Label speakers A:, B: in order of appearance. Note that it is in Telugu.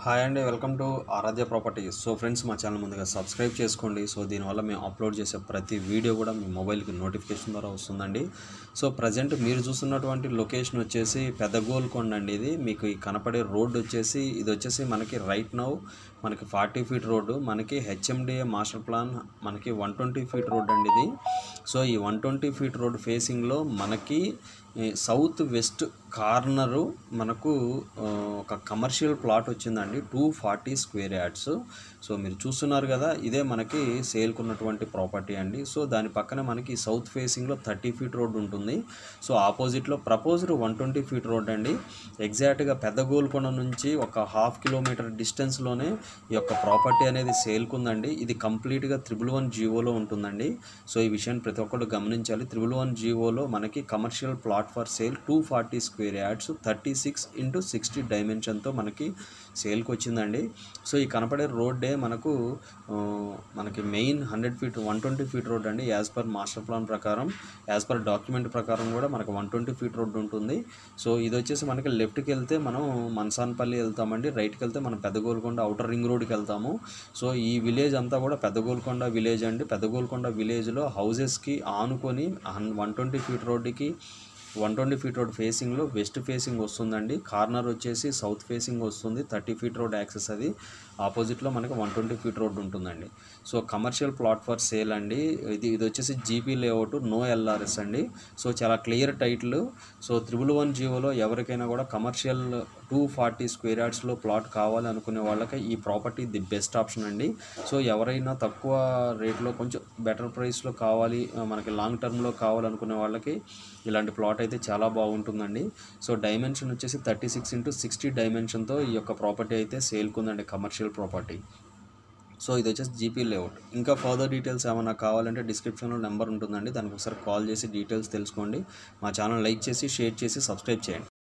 A: హాయ్ అండి welcome to Aradhya properties so friends మా ఛానల్ ముందుగా సబ్స్క్రైబ్ చేసుకోండి సో దీనివల్ల మేము అప్లోడ్ చేసే ప్రతి వీడియో కూడా మీ మొబైల్కి నోటిఫికేషన్ ద్వారా వస్తుందండి సో ప్రజెంట్ మీరు చూస్తున్నటువంటి లొకేషన్ వచ్చేసి పెద్ద గోల్కొండ అండి ఇది మీకు ఈ కనపడే రోడ్ వచ్చేసి ఇది వచ్చేసి మనకి రైట్ నౌ మనకి ఫార్టీ ఫీట్ రోడ్డు మనకి హెచ్ఎండిఏ మాస్టర్ ప్లాన్ మనకి వన్ ట్వంటీ ఫీట్ రోడ్ అండి ఇది సో ఈ వన్ ట్వంటీ ఫీట్ రోడ్ ఫేసింగ్లో మనకి ఈ సౌత్ వెస్ట్ కార్నరు మనకు ఆ, ఒక కమర్షియల్ ప్లాట్ వచ్చిందండి two forty square yards so మీరు చూస్తున్నారు కదా ఇదే మనకి సేల్కు ఉన్నటువంటి ప్రాపర్టీ అండి సో దాని పక్కన మనకి సౌత్ ఫేసింగ్లో థర్టీ ఫీట్ రోడ్ ఉంటుంది సో ఆపోజిట్లో proposed one twenty feet road అండి ఎగ్జాక్ట్గా పెద్ద గోల్కొండ నుంచి ఒక హాఫ్ కిలోమీటర్ డిస్టెన్స్లోనే ఈ యొక్క ప్రాపర్టీ అనేది సేల్కుందండి ఇది కంప్లీట్గా త్రిబుల్ వన్ జీవోలో ఉంటుందండి సో ఈ విషయాన్ని ప్రతి ఒక్కరు గమనించాలి త్రిబుల్ వన్ జీవోలో మనకి commercial plot for sale two forty square yards thirty six into sixty డైమెన్షన్తో మనకి సేల్కి వచ్చిందండి సో ఈ కనపడే రోడ్డే మనకు ఆ, మనకి main hundred feet one twenty feet road అండి యాజ్ పర్ మాస్టర్ ప్లాన్ ప్రకారం యాజ్ పర్ డాక్యుమెంట్ ప్రకారం కూడా మనకు వన్ ట్వంటీ ఫీట్ రోడ్ ఉంటుంది సో ఇది వచ్చేసి మనకి లెఫ్ట్కి వెళ్తే మనం మన్సాన్పల్లి వెళ్తామండి రైట్కి వెళ్తే మనం పెద్ద గోల్కొండ అవుటర్ రింగ్ రోడ్కి వెళ్తాము సో ఈ విలేజ్ అంతా కూడా పెద్ద గోల్కొండ విలేజ్ అండి పెద్ద గోల్కొండ విలేజ్లో హౌజెస్కి ఆనుకొని వన్ ట్వంటీ ఫీట్ రోడ్డుకి వన్ ట్వంటీ ఫీట్ రోడ్ ఫేసింగ్లో వెస్ట్ ఫేసింగ్ వస్తుందండి కార్నర్ వచ్చేసి సౌత్ ఫేసింగ్ వస్తుంది థర్టీ ఫీట్ రోడ్ యాక్సెస్ అది ఆపోజిట్లో మనకి వన్ ట్వంటీ ఫీట్ రోడ్ ఉంటుందండి so commercial plot for sale అండి ఇది ఇది వచ్చేసి జీపీ లేఅవుట్ నో ఎల్ఆర్ఎస్ అండి సో చాలా clear title so triple one జీవోలో ఎవరికైనా కూడా కమర్షియల్ టూ ఫార్టీ స్క్వేర్ యార్డ్స్లో ప్లాట్ కావాలి అనుకునే వాళ్ళకి ఈ ప్రాపర్టీ ది బెస్ట్ ఆప్షన్ అండి సో ఎవరైనా తక్కువ రేట్లో కొంచెం బెటర్ ప్రైస్లో కావాలి ఆ, మనకి లాంగ్ టర్మ్లో కావాలనుకునే వాళ్ళకి ఇలాంటి ప్లాట్ అయితే చాలా బాగుంటుందండి సో డైమెన్షన్ వచ్చేసి థర్టీ సిక్స్ ఇంటూ సిక్స్టీ డైమెన్షన్తో ఈ యొక్క ప్రాపర్టీ అయితే సేల్కుందండి కమర్షియల్ ప్రాపర్టీ సో ఇది వచ్చేసి జీపీ లేఅవుట్ ఇంకా ఫర్దర్ డీటెయిల్స్ ఏమైనా కావాలంటే డిస్క్రిప్షన్లో నెంబర్ ఉంటుందండి దానికి ఒకసారి కాల్ చేసి డీటెయిల్స్ తెలుసుకోండి మా ఛానల్ లైక్ చేసి షేర్ చేసి సబ్స్క్రైబ్ చేయండి